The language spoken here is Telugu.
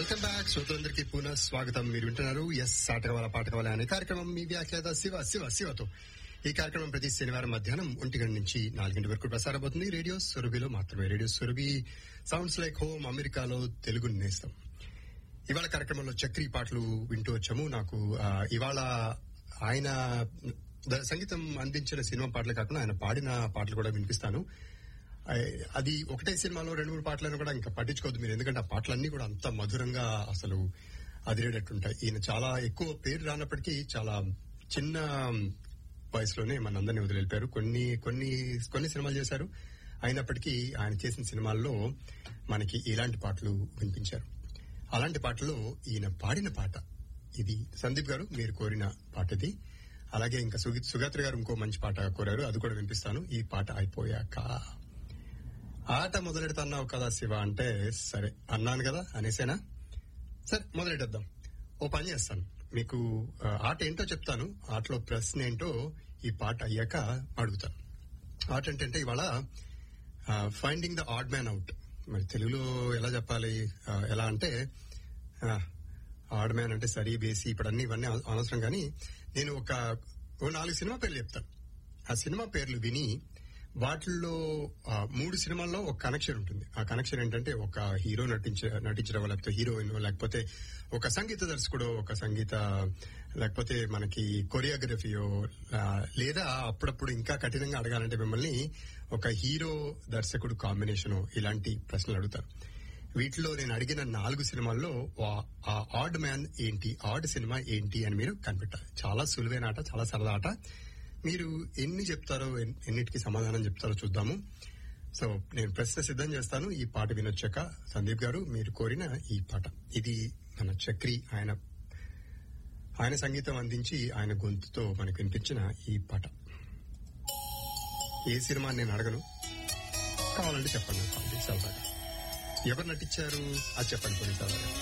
వెల్కమ్ బ్యాక్ శ్రోతలందరికీ పునః స్వాగతం మీరు వింటున్నారు ఎస్ ఆటకవాల పాటకవాల అనే కార్యక్రమం మీ వ్యాఖ్యాత శివ శివ శివతో ఈ కార్యక్రమం ప్రతి శనివారం మధ్యాహ్నం ఒంటి గంట నుంచి నాలుగింటి వరకు ప్రసారమవుతుంది రేడియో సురభిలో మాత్రమే radio Surabhi sounds like home అమెరికాలో తెలుగు నేస్తాం ఇవాళ కార్యక్రమంలో చక్రీ పాటలు వింటూ వచ్చాము నాకు ఆ, ఇవాళ ఆయన ద- సంగీతం అందించిన సినిమా పాటలు కాకుండా ఆయన పాడిన పాటలు కూడా వినిపిస్తాను ఆ- అది ఒకటే సినిమాలో రెండు మూడు పాటలను కూడా ఇంకా పట్టించుకోవద్దు మీరు ఎందుకంటే ఆ పాటలన్నీ కూడా అంత మధురంగా అసలు అదిరేటట్టుంటాయి ఈయన చాలా ఎక్కువ పేరు రానప్పటికీ చాలా చిన్న వయసులోనే మనందరినీ వదిలిపోయారు కొన్ని కొన్ని కొన్ని సినిమాలు చేశారు అయినప్పటికీ ఆయన చేసిన సినిమాల్లో మనకి ఇలాంటి పాటలు వినిపించారు అలాంటి పాటలో ఈయన పాడిన పాట ఇది సందీప్ గారు మీరు కోరిన పాట ఇది అలాగే ఇంకా సుగి- సుగాత్రి గారు ఇంకో మంచి పాట కోరారు అది కూడా వినిపిస్తాను ఈ పాట అయిపోయాక ఆట మొదలెడతన్నావు కదా శివ అంటే సరే అన్నాను కదా అనేసేనా సరే మొదలెట్టేద్దాం ఓ పని చేస్తాను మీకు ఆ, ఆట ఏంటో చెప్తాను ఆటలో ప్రశ్న ఏంటో ఈ పాట అయ్యాక అడుగుతాను ఆట ఏంటంటే ఇవాళ finding the odd man out మరి తెలుగులో ఎలా చెప్పాలి ఆ, ఎలా అంటే ఆడ్ మ్యాన్ అంటే సరి బేసి ఇప్పుడు అన్ని ఇవన్నీ అవ- అనవసరం కానీ నేను ఒక ఓ నాలుగు సినిమా పేర్లు చెప్తాను ఆ సినిమా పేర్లు విని వాటిల్లో ఆ, మూడు సినిమాల్లో ఒక కనెక్షన్ ఉంటుంది ఆ కనెక్షన్ ఏంటంటే ఒక హీరో నటించ నటించడం లేకపోతే హీరోయిన్ లేకపోతే ఒక సంగీత దర్శకుడు ఒక సంగీత లేకపోతే మనకి కొరియోగ్రఫీయో ఆ, లేదా అప్పుడప్పుడు ఇంకా కఠినంగా అడగాలంటే మిమ్మల్ని ఒక హీరో దర్శకుడు కాంబినేషన్ ఇలాంటి ప్రశ్నలు అడుగుతారు వీటిలో నేను అడిగిన నాలుగు సినిమాల్లో ఆ- ఆ ఆడ్ మ్యాన్ ఏంటి ఆడ్ సినిమా ఏంటి అని మీరు కనిపెట్టాలి చాలా సులువైన ఆట చాలా సరదా ఆట మీరు ఎన్ని చెప్తారో ఎన్- ఎన్నిటికి సమాధానం చెప్తారో చూద్దాము సో నేను ప్రశ్న సిద్ధం చేస్తాను ఈ పాట వినొచ్చాక సందీప్ గారు మీరు కోరిన ఈ పాట ఇది మన చక్రి ఆయన ఆయన సంగీతం అందించి ఆయన గొంతుతో మనకు వినిపించిన ఈ పాట ఏ సినిమా నేను అడగను కావాలంటే చెప్పండి నాకు కావాలి, సరదాగా ఎవరు నటించారు అది చెప్పండి కొన్ని సరదాగా